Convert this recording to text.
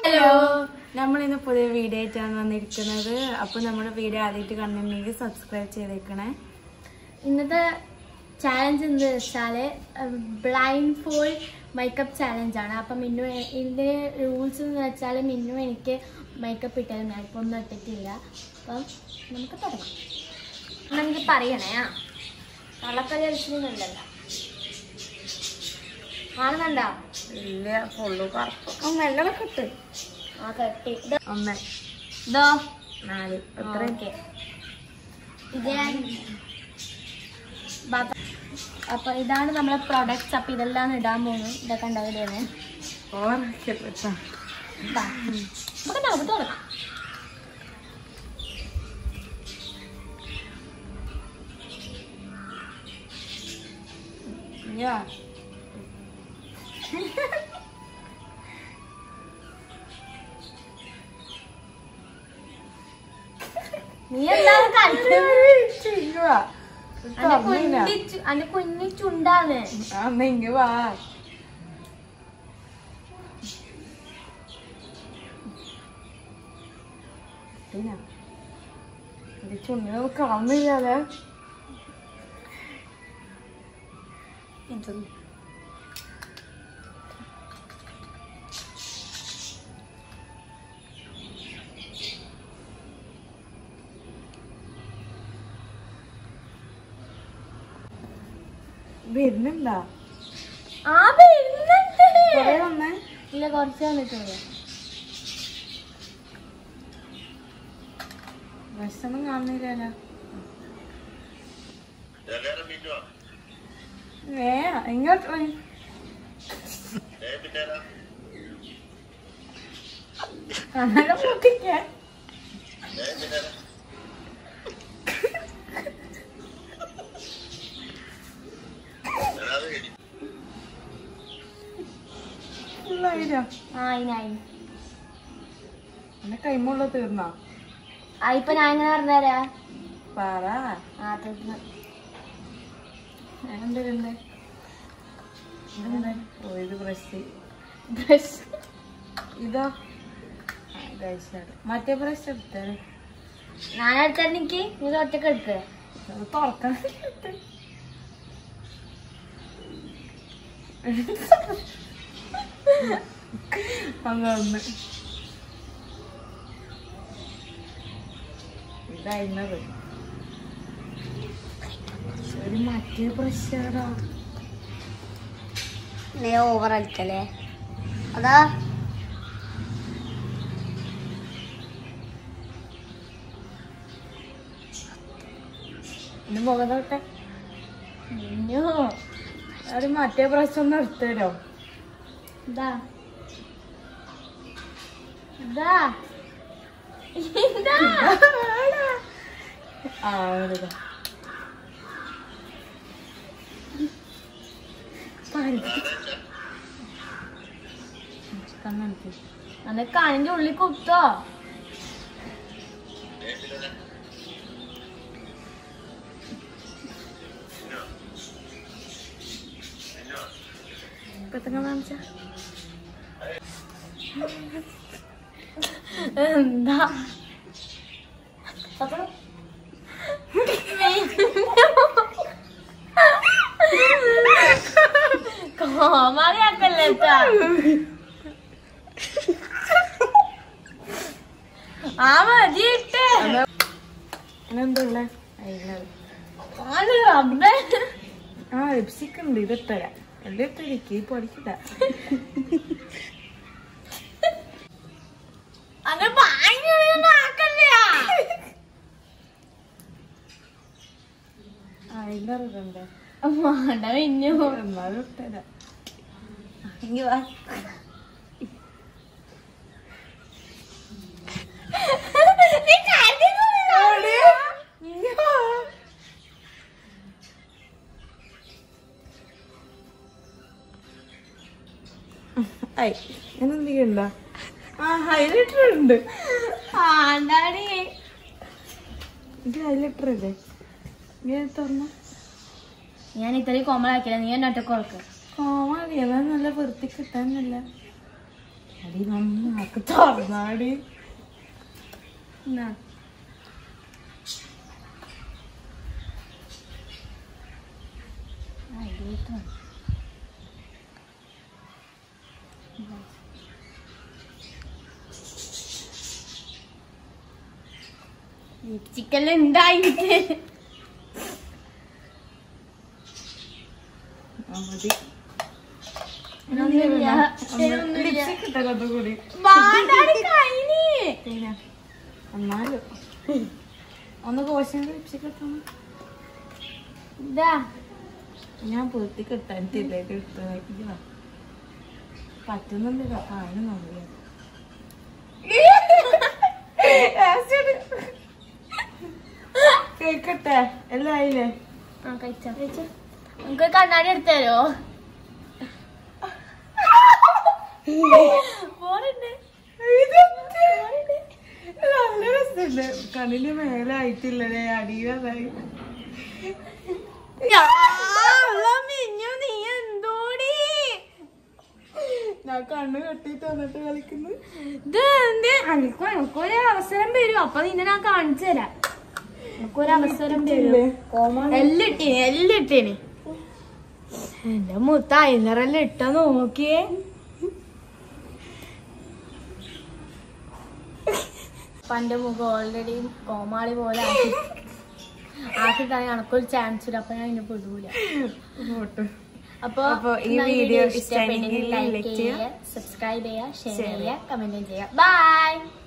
Hello നമ്മൾ ഇന്ന് പുതിയ വീഡിയോ ആയിട്ടാണ് വന്നിരിക്കുന്നത് അപ്പൊ നമ്മുടെ വീഡിയോ ആദ്യമായിട്ട് കണ്ടിട്ടുണ്ടെങ്കിൽ സബ്സ്ക്രൈബ് ചെയ്തേക്കണേ ഇന്നത്തെ ചാലഞ്ച് എന്താ വെച്ചാല് ബ്ലൈൻഡ് ഫോൾഡ് മേക്കപ്പ് ചാലഞ്ച് ആണ് അപ്പം മിന്നു എ- ഇതിന്റെ റൂൾസ് എന്ന് വെച്ചാൽ മിന്നു എനിക്ക് മേക്കപ്പ് ഇട്ടത് ഞാൻ ഇപ്പൊ ഒന്നും ഇട്ടിട്ടില്ല അപ്പം നമുക്ക് തുടങ്ങാം എന്നാ എനിക്ക് പറയണേ ആ കള്ളക്കളി കളിച്ചിട്ടുണ്ടല്ലോ കാണുന്നുണ്ടോ ഇല്ല ഫുള്ള് കറുപ്പ് മെല്ലൊക്കെ കിട്ട് ആ കെട്ടി ഇത് ഒന്ന് ഇതോ നാല് എത്ര ഓക്കെ ഇത് ഞാൻ ബാ- അപ്പൊ ഇതാണ് നമ്മളെ പ്രൊഡക്ട്സ് അപ്പൊ ഇതെല്ലാം ഇടാൻ പോകുന്നു ഇതൊക്കെ ഉണ്ടാവില്ലേ ഓറൊക്കെ കേട്ടോ നമുക്ക് നമുക്ക് തുടങ്ങാം Yeah. നീ എന്താണ് കളിക്കുന്നത് ചെയ്യുവാ. അന്റെ തുറന്നില്ല. കുഞ്ഞി ചു- അന്റെ കുഞ്ഞി ചുണ്ടാണ് ആ, എന്നാ ഇങ്ങ് വാ പിന്നെ, ഇത് ചുണ്ടിന് കാണുന്നില്ലാതെ വരുന്നുണ്ടാ ആ വരുന്നുണ്ട്. കൊറേ വന്നേ ഇല്ല കുറച്ച് വന്നിട്ടുള്ളൂ ഭക്ഷണം കാണുന്നില്ലല്ലോ ഏ ഇങ്ങോട്ട് പോയി കണ്ണൊക്കെ പൊട്ടിക്കാൻ ഫുള്ളായില്ലോ ആ ഇനായി എന്നെ കൈമുള്ള തീർന്നാ ആ ഇപ്പൊ ഞാൻ എങ്ങനെ പറഞ്ഞുതരാ പറ ആ തീർന്നു എന്ത് ഇതുണ്ട് ഇതെന്ത്? ഓ ഇത് ബ്രഷ് ബ്രഷ് ഇതോ ആ, ഇത് ഐഷാഡ്. മറ്റേ ബ്രഷ് എടുത്തേ ഞാൻ എടുത്താൽ എനിക്ക് നീ ഒറ്റക്ക് എടുക്കുക അത് തുറക്കാൻ അതൊന്ന് ഇതായിരുന്നത് ഒരു മറ്റേ ബ്രഷാടാ നീ ഓവർ അടിക്കല്ലേ അതാ എന്റെ മുഖം തൊട്ടെ മിന്നു ഒരു മറ്റേ ബ്രഷ് ഒന്ന് എടുത്തരോ ഇതാ ഇതാ ഇതാ ആ ഒരു കണ്ണടിക്ക് അന്ന് കണിന്റെ ഉള്ളിൽ കുത്തോ ഇപ്പത്തങ്ങ കാണിച്ച എന്താ അപ്പൊ കോമാളിയാക്കല്ലേ ആ മതിയിട്ട് എന്തല്ലേ അതിനത് ആണ് റബ്ബേ ആ ലിപ്സ്റ്റിക് ഉണ്ട് ഇത് ഇട്ടരാ എല്ലാം ഇട്ടിരിക്കും പഠിക്കട്ട അത് ഭയങ്കര ആക്കല്ലേ ഐലർ ഇടണ്ടേ വേണ്ട മിന്നു എന്നാലും ഇട്ടരാ ഇങ്ങ് വാ. നീ കരയുന്നു. ഐ എന്നെന്തെയ്യണ്ട ആ ഹൈലൈറ്റർ ഉണ്ട് ആണ്ടാടി. ഇത് ഹൈലൈറ്റർ അല്ലേ നീ തുറന്ന ഞാൻ ഇത്രയും കോമളാക്കില്ല നീ എന്നെ ഒറ്റ കൊടുക്ക കോമാളി അതാ നല്ല വൃത്തി കിട്ടാനല്ല അടി നന്നാക്ക് തുറന്നാടി എന്നാ ചിക്കനിൽ ഉണ്ടായിട്ട് ആ, മതി ഒന്നുമില്ല. ഒന്നുമില്ല. ലിപ്സ്റ്റിക് ഇട്ടല്ലോ കൂടി വാടാടി കഴിഞ്ഞ്. പിന്നെ എന്നാലും ഒന്ന് കോശം ലിപ്സ്റ്റിക് ഇട്ടണം ഇതാ ഞാൻ പൂർത്തി കിട്ടാനിട്ടില്ല ഇത് ഇട്ട പറ്റുന്നുണ്ട് പാന് നോക്കിയ കേക്കട്ടെ എല്ലാം ആയില്ലേ ആ കഴിച്ചോ കഴിച്ചോ നമുക്ക് കണ്ണാടി എടുത്തു തരോ പോരുണ്ട് നല്ല രസമുണ്ട് കണ്ണിന് മേലെ ആയിട്ടില്ലല്ലേ അടിയതായി മിഞ്ഞു നീ എന്തോടി ഞാൻ കണ്ണ് കെട്ടിട്ട് വന്നിട്ട് കളിക്കുന്നു ഇത് എന്ത് അനക്ക് എനിക്കൊരു അവസരം വരും അപ്പൊ നിന്നെ ഞാൻ കാണിച്ചു തരാം എനിക്കൊരു അവസരം വരും എല്ലിട്ടീന് എല്ലിട്ടീന് എന്റെ മുത്ത ഐലറെല്ലാം ഇട്ട നോക്കിയേ പന്റെ മുഖം ഓൾറെഡി കോമാളി പോലെ ആക്കി ആക്കിട്ടാണ് എനക്കൊരു ചാൻസ് ഇല്ല അപ്പൊ ഞാൻ ഇതിനെ പെടൂല ഫോട്ടോ അപ്പൊ അപ്പൊ ഈ എന്നാ വീഡിയോ ഇഷ്ടപ്പെട്ടെങ്കിൽ ഇഷ്ടമായെങ്കിൽ ലൈക്ക് like ചെയ്യുക ചെയ്യുക, സബ്സ്ക്രൈബ് ചെയ്യുക ഷെയർ share ചെയ്യുക കമന്റ് ചെയ്യുക ബൈ